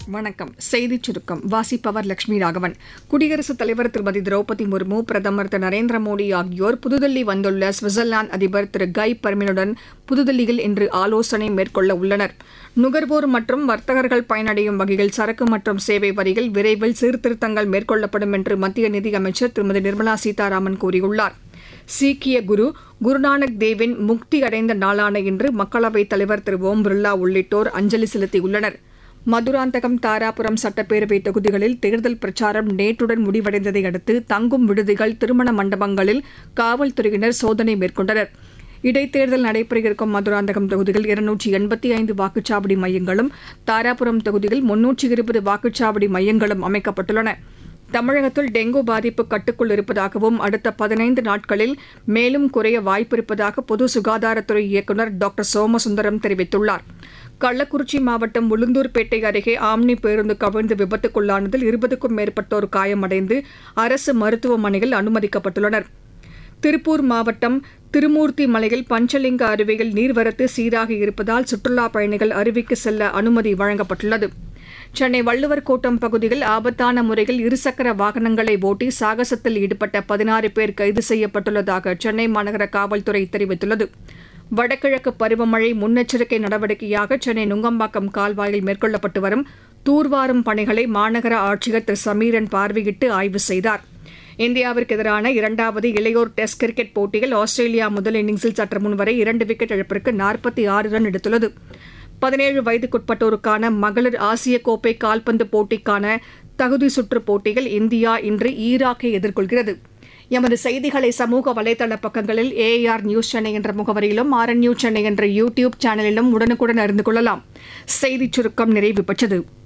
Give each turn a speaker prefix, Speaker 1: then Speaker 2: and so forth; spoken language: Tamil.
Speaker 1: வணக்கம் செய்திச் சுருக்கம் வாசிப்பவர் லட்சுமி ராகவன் குடியரசுத் தலைவர் திருமதி திரௌபதி முர்மு பிரதமர் திரு நரேந்திர மோடி ஆகியோர் புதுதில்லி வந்துள்ள சுவிட்சர்லாந்து அதிபர் திரு கை பர்மினுடன் புதுதில்லியில் இன்று ஆலோசனை மேற்கொள்ள உள்ளனர் நுகர்வோர் மற்றும் வர்த்தகர்கள் பயனடையும் வகையில் சரக்கு மற்றும் சேவை வரியில் விரைவில் சீர்திருத்தங்கள் மேற்கொள்ளப்படும் என்று மத்திய நிதியமைச்சர் திருமதி நிர்மலா சீதாராமன் கூறியுள்ளார் சீக்கிய குரு குருநானக் தேவின் முக்தி அடைந்த நாளான இன்று மக்களவைத் தலைவர் திரு ஓம் பிர்லா உள்ளிட்டோர் அஞ்சலி செலுத்தியுள்ளனர் மதுராந்தகம் தாராபுரம் சட்டப்பேரவை தொகுதிகளில் தேர்தல் பிரச்சாரம் நேற்றுடன் முடிவடைந்ததை அடுத்து தங்கும் விடுதிகள் திருமண மண்டபங்களில் காவல்துறையினர் சோதனை மேற்கொண்டனர் இடைத்தேர்தல் நடைபெற இருக்கும் மதுராந்தகம் தொகுதியில் இருநூற்றி எண்பத்தி ஐந்து வாக்குச்சாவடி மையங்களும் தாராபுரம் தொகுதியில் முன்னூற்றி இருபது வாக்குச்சாவடி மையங்களும் அமைக்கப்பட்டுள்ளன தமிழகத்தில் டெங்கு பாதிப்பு கட்டுக்குள் இருப்பதாகவும் அடுத்த பதினைந்து நாட்களில் மேலும் குறைய வாய்ப்பிருப்பதாக பொது சுகாதாரத்துறை இயக்குநர் டாக்டர் சோமசுந்தரம் தெரிவித்துள்ளார் கள்ளக்குறிச்சி மாவட்டம் உளுந்தூர்பேட்டை அருகே ஆம்னி பேருந்து கவிழ்ந்து விபத்துக்குள்ளானதில் இருபதுக்கும் மேற்பட்டோர் காயமடைந்து அரசு மருத்துவமனையில் அனுமதிக்கப்பட்டுள்ளனர் திருப்பூர் மாவட்டம் திருமூர்த்தி மலையில் பஞ்சலிங்க அருவியில் நீர்வரத்து சீராக இருப்பதால் சுற்றுலாப் பயணிகள் அருவிக்கு செல்ல அனுமதி வழங்கப்பட்டுள்ளது சென்னை வள்ளுவர் கோட்டம் பகுதியில் ஆபத்தான முறையில் இருசக்கர வாகனங்களை ஓட்டி சாகசத்தில் ஈடுபட்ட பதினாறு பேர் கைது செய்யப்பட்டுள்ளதாக சென்னை மாநகர காவல்துறை தெரிவித்துள்ளது வடகிழக்கு பருவமழை முன்னெச்சரிக்கை நடவடிக்கையாக சென்னை நுங்கம்பாக்கம் கால்வாயில் மேற்கொள்ளப்பட்டு வரும் தூர்வாரும் பணிகளை மாநகர ஆட்சியர் திரு சமீரன் பார்வையிட்டு ஆய்வு செய்தார் இந்தியாவிற்கு எதிரான இரண்டாவது இளையோர் டெஸ்ட் கிரிக்கெட் போட்டியில் ஆஸ்திரேலியா முதல் இன்னிங்ஸில் சற்று முன்வரை இரண்டு விக்கெட் இழப்பிற்கு நாற்பத்தி ஆறு ரன் எடுத்துள்ளது பதினேழு வயதுக்குட்பட்டோருக்கான மகளிர் ஆசிய கோப்பை கால்பந்து போட்டிக்கான தகுதி சுற்று போட்டியில் இந்தியா இன்று ஈராக்கை எதிர்கொள்கிறது எமது செய்திகளை சமூக வலைதள பக்கங்களில் ஏஆர் நியூஸ் சென்னை என்ற முகவரியிலும் ஆர் என் நியூஸ் சென்னை என்ற யூ டியூப் சேனலிலும் உடனுக்குடன் அறிந்து கொள்ளலாம் செய்திச் சுருக்கம் நிறைவு பெற்றது